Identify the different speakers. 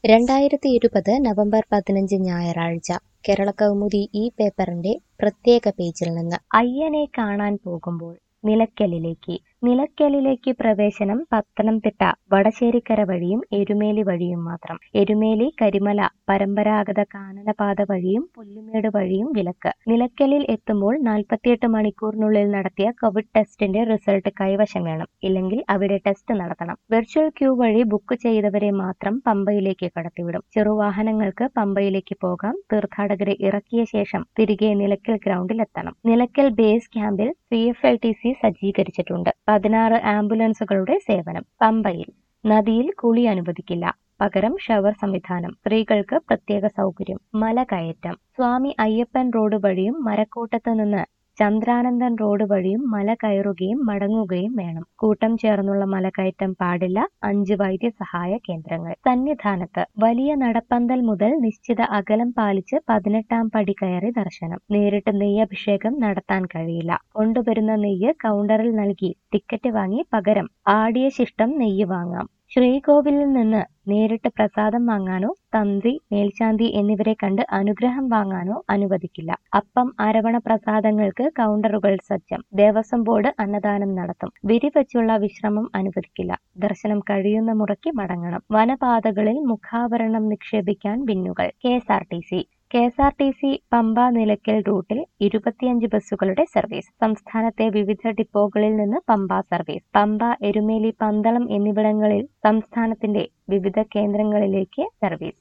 Speaker 1: രണ്ടായിരത്തി ഇരുപത് നവംബർ പതിനഞ്ച് ഞായറാഴ്ച കേരളകൗമുദി ഈ പേപ്പറിന്റെ പ്രത്യേക പേജിൽ നിന്ന് അയ്യനെ കാണാൻ പോകുമ്പോൾ നിലയ്ക്കലിലേക്ക് നിലയ്ക്കലിലേക്ക് പ്രവേശനം പത്തനംതിട്ട വടശ്ശേരിക്കര വഴിയും എരുമേലി വഴിയും മാത്രം എരുമേലി കരിമല പരമ്പരാഗത കാനനപാത വഴിയും പുല്ലുമേട് വഴിയും വിലക്ക് നിലയ്ക്കലിൽ എത്തുമ്പോൾ നാൽപ്പത്തിയെട്ട് മണിക്കൂറിനുള്ളിൽ നടത്തിയ കോവിഡ് ടെസ്റ്റിന്റെ റിസൾട്ട് കൈവശം വേണം ഇല്ലെങ്കിൽ അവിടെ ടെസ്റ്റ് നടത്തണം വെർച്വൽ ക്യൂ വഴി ബുക്ക് ചെയ്തവരെ മാത്രം പമ്പയിലേക്ക് കടത്തിവിടും ചെറുവാഹനങ്ങൾക്ക് പമ്പയിലേക്ക് പോകാം തീർത്ഥാടകരെ ഇറക്കിയ ശേഷം തിരികെ നിലയ്ക്കൽ ഗ്രൗണ്ടിൽ എത്തണം നിലയ്ക്കൽ ബേസ് ക്യാമ്പിൽ C F L T C സജ്ജീകരിച്ചിട്ടുണ്ട് പതിനാറ് ആംബുലൻസുകളുടെ സേവനം പമ്പയിൽ നദിയിൽ കുളി അനുവദിക്കില്ല പകരം ഷവർ സംവിധാനം സ്ത്രീകൾക്ക് പ്രത്യേക സൗകര്യം മലകയറ്റം സ്വാമി അയ്യപ്പൻ റോഡ് വഴിയും മരക്കൂട്ടത്ത് നിന്ന് ചന്ദ്രാനന്ദൻ റോഡ് വഴിയും മല കയറുകയും മടങ്ങുകയും വേണം കൂട്ടം ചേർന്നുള്ള മലകയറ്റം പാടില്ല അഞ്ച് വൈദ്യസഹായ കേന്ദ്രങ്ങൾ സന്നിധാനത്ത് വലിയ നടപ്പന്തൽ മുതൽ നിശ്ചിത അകലം പാലിച്ച് പതിനെട്ടാം പടി കയറി ദർശനം നേരിട്ട് നെയ്യഭിഷേകം നടത്താൻ കഴിയില്ല കൊണ്ടുവരുന്ന നെയ്യ് കൗണ്ടറിൽ നൽകി ടിക്കറ്റ് വാങ്ങി പകരം ആടിയ ശിഷ്ടം നെയ്യ് വാങ്ങാം ശ്രീകോവിലിൽ നിന്ന് നേരിട്ട് പ്രസാദം വാങ്ങാനോ തന്ത്രി മേൽശാന്തി എന്നിവരെ കണ്ട് അനുഗ്രഹം വാങ്ങാനോ അനുവദിക്കില്ല അപ്പം അരവണ പ്രസാദങ്ങൾക്ക് കൗണ്ടറുകൾ സജ്ജം ദേവസ്വം ബോർഡ് അന്നദാനം നടത്തും വിരിവച്ചുള്ള വിശ്രമം അനുവദിക്കില്ല ദർശനം കഴിയുന്ന മുറയ്ക്ക് മടങ്ങണം വനപാതകളിൽ മുഖാവരണം നിക്ഷേപിക്കാൻ ബിന്നുകൾ K S R T C K S R T C Pamba Nilakkal റൂട്ടിൽ ഇരുപത്തിയഞ്ച് ബസ്സുകളുടെ സർവീസ് സംസ്ഥാനത്തെ വിവിധ ഡിപ്പോകളിൽ നിന്ന് പമ്പ സർവീസ് പമ്പ എരുമേലി പന്തളം എന്നിവിടങ്ങളിൽ സംസ്ഥാനത്തിന്റെ വിവിധ കേന്ദ്രങ്ങളിലേക്ക് സർവീസ്